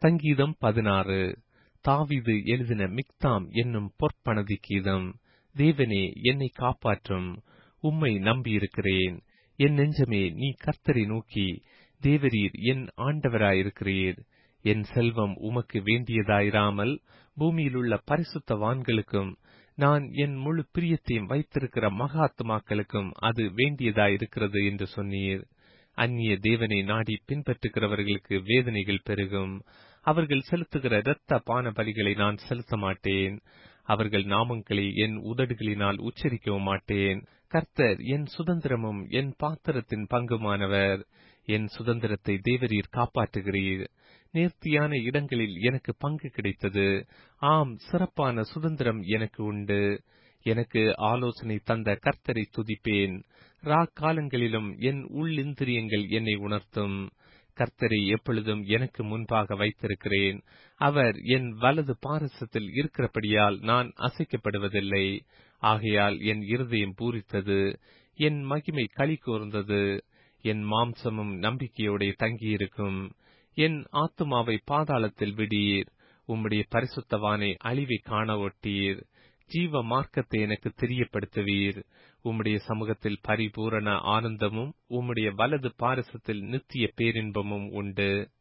சங்கீதம் பதினாறு தாவீது எழுதின மிக்தாம் என்னும் பொற்பனதி கீதம் தேவனே என்னை காப்பாற்றும் உம்மை நம்பியிருக்கிறேன் என் நெஞ்சமே நீ கர்த்தரை நோக்கி தேவரீர் என் ஆண்டவராயிருக்கிறீர் என் செல்வம் உமக்கு வேண்டியதாயிராமல் பூமியிலுள்ள பரிசுத்தவான்களுக்கும் நான் என் முழு பிரியத்தையும் வைத்திருக்கிற மகாத்மாக்களுக்கும் அது வேண்டியதாயிருக்கிறது என்று சொன்னீர் அந்நிய தேவனை நாடி பின்பற்றுகிறவர்களுக்கு வேதனைகள் பெருகும் அவர்கள் செலுத்துகிற இரத்த பான பலிகளை நான் செலுத்த மாட்டேன் அவர்கள் நாமங்களை என் உதடுகளினால் உச்சரிக்கவும் மாட்டேன் கர்த்தர் என் சுதந்திரமும் என் பாத்திரத்தின் பங்குமானவர் என் சுதந்திரத்தை தேவரீர் காப்பாற்றுகிறீர் நேர்த்தியான இடங்களில் எனக்கு பங்கு கிடைத்தது ஆம் சிறப்பான சுதந்திரம் எனக்கு உண்டு எனக்கு ஆலோசனை தந்த கர்த்தரை துதிப்பேன் ராக்காலங்களிலும் என் உள்ளிந்திரியங்கள் என்னை உணர்த்தும் கர்த்தரை எப்பொழுதும் எனக்கு முன்பாக வைத்திருக்கிறேன் அவர் என் வலது பாரசத்தில் இருக்கிறபடியால் நான் அசைக்கப்படுவதில்லை ஆகையால் என் இருதயம் பூரித்தது என் மகிமை களி கூர்ந்தது என் மாம்சமும் நம்பிக்கையோட தங்கியிருக்கும் என் ஆத்துமாவை பாதாளத்தில் விடீர் உம்முடைய பரிசுத்தவானை அழிவை காண ஒட்டீர் ஜீவ மார்க்கத்தை எனக்கு தெரியப்படுத்துவீர் உம்முடைய சமூகத்தில் பரிபூரண ஆனந்தமும் உம்முடைய வலது பாரசத்தில் நித்திய பேரின்பமும் உண்டு